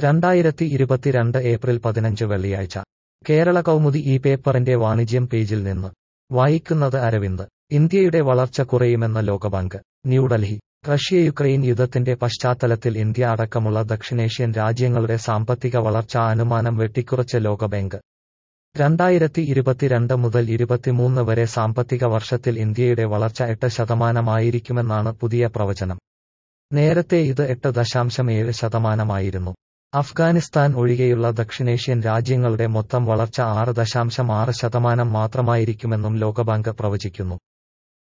രണ്ടായിരത്തി ഇരുപത്തിരണ്ട് ഏപ്രിൽ പതിനഞ്ച് വെള്ളിയാഴ്ച കേരള കൗമുദി ഈ പേപ്പറിന്റെ വാണിജ്യം പേജിൽ നിന്ന് വായിക്കുന്നത് അരവിന്ദ് ഇന്ത്യയുടെ വളർച്ച കുറയുമെന്ന ലോകബാങ്ക് ന്യൂഡൽഹി റഷ്യ യുക്രൈൻ യുദ്ധത്തിന്റെ പശ്ചാത്തലത്തിൽ ഇന്ത്യ അടക്കമുള്ള ദക്ഷിണേഷ്യൻ രാജ്യങ്ങളുടെ സാമ്പത്തിക വളർച്ചാ അനുമാനം വെട്ടിക്കുറച്ച് ലോകബാങ്ക് രണ്ടായിരത്തി ഇരുപത്തിരണ്ട് മുതൽ ഇരുപത്തിമൂന്ന് വരെ സാമ്പത്തിക വർഷത്തിൽ ഇന്ത്യയുടെ വളർച്ച എട്ട് ശതമാനമായിരിക്കുമെന്നാണ് പുതിയ പ്രവചനം നേരത്തെ ഇത് എട്ട് ദശാംശം ഏഴ് ശതമാനമായിരുന്നു അഫ്ഗാനിസ്ഥാൻ ഒഴികെയുള്ള ദക്ഷിണേഷ്യൻ രാജ്യങ്ങളുടെ മൊത്തം വളർച്ച ആറ് ദശാംശം ആറ് ശതമാനം മാത്രമായിരിക്കുമെന്നും ലോകബാങ്ക് പ്രവചിക്കുന്നു